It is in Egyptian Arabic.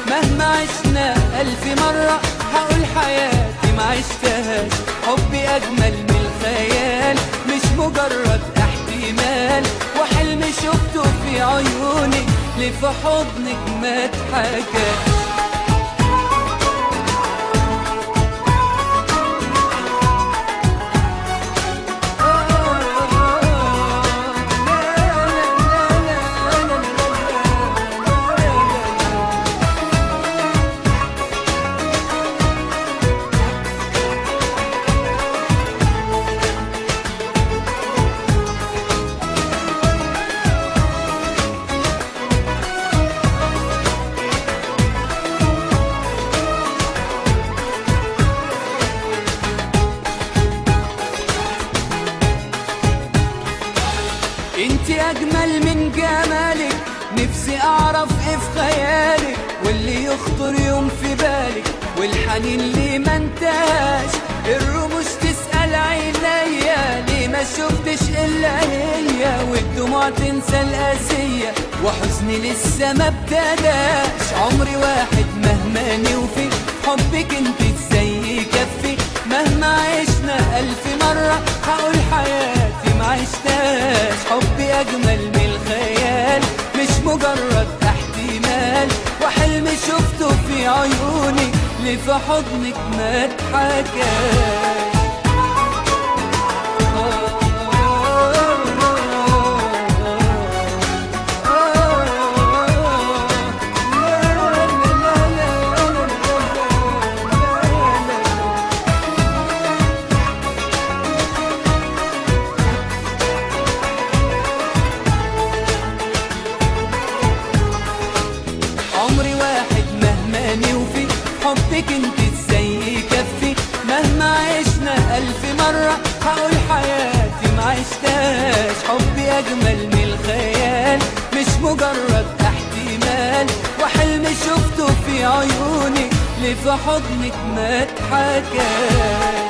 مهما عشنا ألف مرة هقول حياتي ما عشتهاش حبي أجمل من الخيال مش مجرد احتمال وحلم شفته في عيونك ليه في حضنك ما اتحكاش انت اجمل من جمالك نفسي اعرف ايه في خيالك واللي يخطر يوم في بالك والحنين اللي ما انتهاش الرموش تسأل عينيا ليه ما شفتش الا هي والدموع تنسى القاسية وحزني لسه ما ابتداش عمري واحد مهما نوفي حبك انت ازاي يكفي مهما عشنا الف مرة هقول حياتي ما عشتهاش حبي اجمل من الخيال مش مجرد احتمال وحلم شفته في عيونك اللي في حضنك ما اتحكاش عمري واحد مهما نوفي حبك انت ازاي يكفي مهما عشنا ألف مرة هقول حياتي ما عشتهاش حبي أجمل من الخيال مش مجرد احتمال وحلم شفته في عيونك اللي في حضنك ما اتحكاش